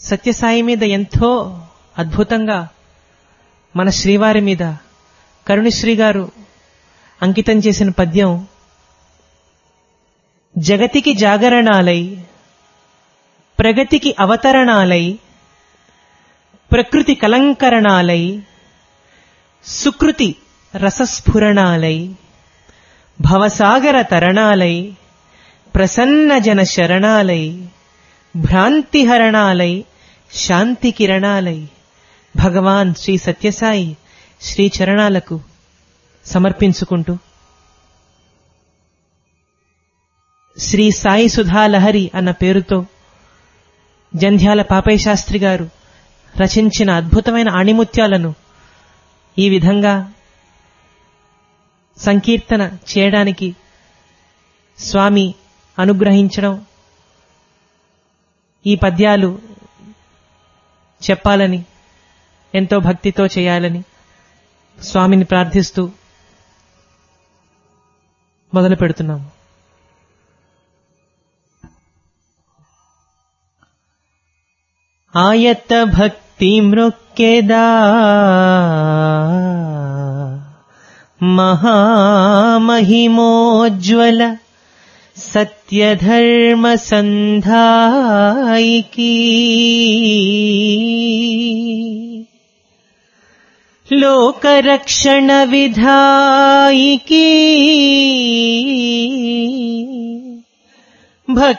సత్యసాయి మీద ఎంతో అద్భుతంగా మన శ్రీవారి మీద కరుణశ్రీ గారు అంకితం చేసిన పద్యం జగతికి జాగరణాలై ప్రగతికి అవతరణాలై ప్రకృతి కలంకరణాలై సుకృతి రసస్ఫురణాలై భవసాగర తరణాలై ప్రసన్న జన శరణాలై భ్రాంతిహరణాలై శాంతి కిరణాలై భగవాన్ శ్రీ సత్యసాయి శ్రీ చరణాలకు సమర్పించుకుంటూ శ్రీ సాయి సుధాలహరి అన్న పేరుతో జంధ్యాల పాపయ్య శాస్త్రి గారు రచించిన అద్భుతమైన ఆణిముత్యాలను ఈ విధంగా సంకీర్తన చేయడానికి స్వామి అనుగ్రహించడం ఈ పద్యాలు చెప్పాలని ఎంతో భక్తితో చేయాలని స్వామిని ప్రార్థిస్తూ మొదలు పెడుతున్నాము ఆయత భక్తి మృక్కెదా మహామహిమోజ్వల సత్యధర్మ సంధాయికి లోకరక్షణ విధాయికి భక్తి